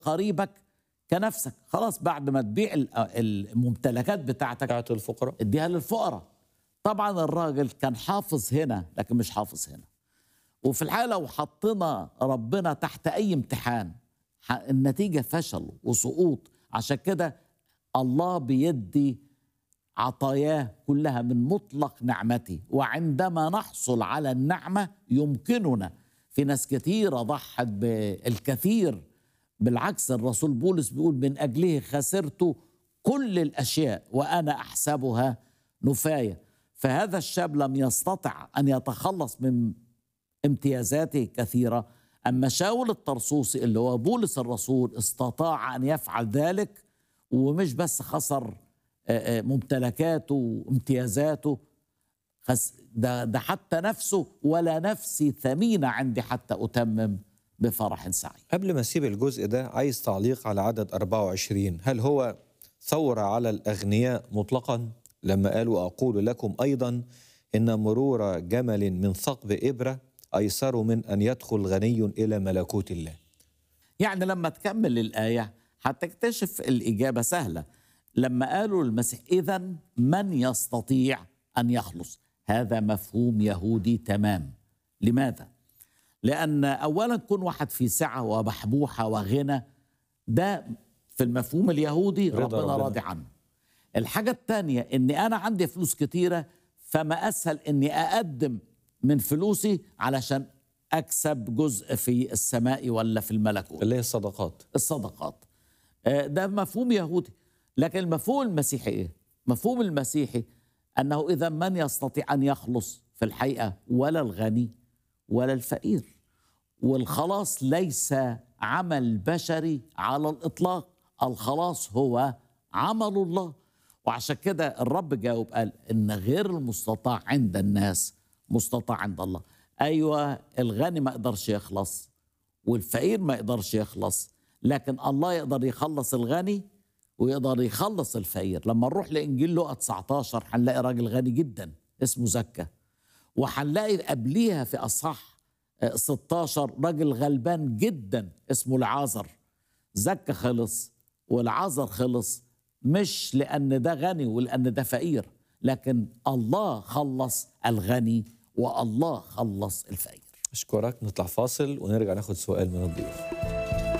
قريبك كنفسك خلاص بعد ما تبيع ال- الممتلكات بتاعتك بتاعت الفقراء اديها للفقراء طبعا الراجل كان حافظ هنا لكن مش حافظ هنا وفي الحقيقه لو حطينا ربنا تحت اي امتحان ح- النتيجه فشل وسقوط عشان كده الله بيدي عطاياه كلها من مطلق نعمته وعندما نحصل على النعمه يمكننا في ناس كثيره ضحت بالكثير بالعكس الرسول بولس بيقول من اجله خسرت كل الاشياء وانا احسبها نفايه فهذا الشاب لم يستطع ان يتخلص من امتيازاته كثيره اما شاول الطرسوسي اللي هو بولس الرسول استطاع ان يفعل ذلك ومش بس خسر آه، آه، ممتلكاته وامتيازاته خس ده, ده حتى نفسه ولا نفسي ثمينه عندي حتى اتمم بفرح سعيد قبل ما اسيب الجزء ده عايز تعليق على عدد 24 هل هو ثورة على الأغنياء مطلقا لما قالوا أقول لكم أيضا إن مرور جمل من ثقب إبرة أيسر من أن يدخل غني إلى ملكوت الله يعني لما تكمل الآية هتكتشف الإجابة سهلة لما قالوا المسيح إذا من يستطيع أن يخلص هذا مفهوم يهودي تمام لماذا؟ لأن أولا كون واحد في سعة وبحبوحة وغنى ده في المفهوم اليهودي رضا ربنا, ربنا. راضي عنه الحاجة الثانية إني أنا عندي فلوس كتيرة فما أسهل إني أقدم من فلوسي علشان أكسب جزء في السماء ولا في الملكوت اللي هي الصدقات الصدقات آه، ده مفهوم يهودي لكن المفهوم المسيحي ايه مفهوم المسيحي انه اذا من يستطيع ان يخلص في الحقيقه ولا الغني ولا الفقير والخلاص ليس عمل بشري على الاطلاق الخلاص هو عمل الله وعشان كده الرب جاوب قال ان غير المستطاع عند الناس مستطاع عند الله ايوه الغني ما يقدرش يخلص والفقير ما يقدرش يخلص لكن الله يقدر يخلص الغني ويقدر يخلص الفقير لما نروح لانجيل لقا 19 هنلاقي راجل غني جدا اسمه زكا وهنلاقي قبليها في اصحاح آه، 16 راجل غلبان جدا اسمه العازر زكا خلص والعازر خلص مش لان ده غني ولان ده فقير لكن الله خلص الغني والله خلص الفقير أشكرك نطلع فاصل ونرجع ناخد سؤال من الضيوف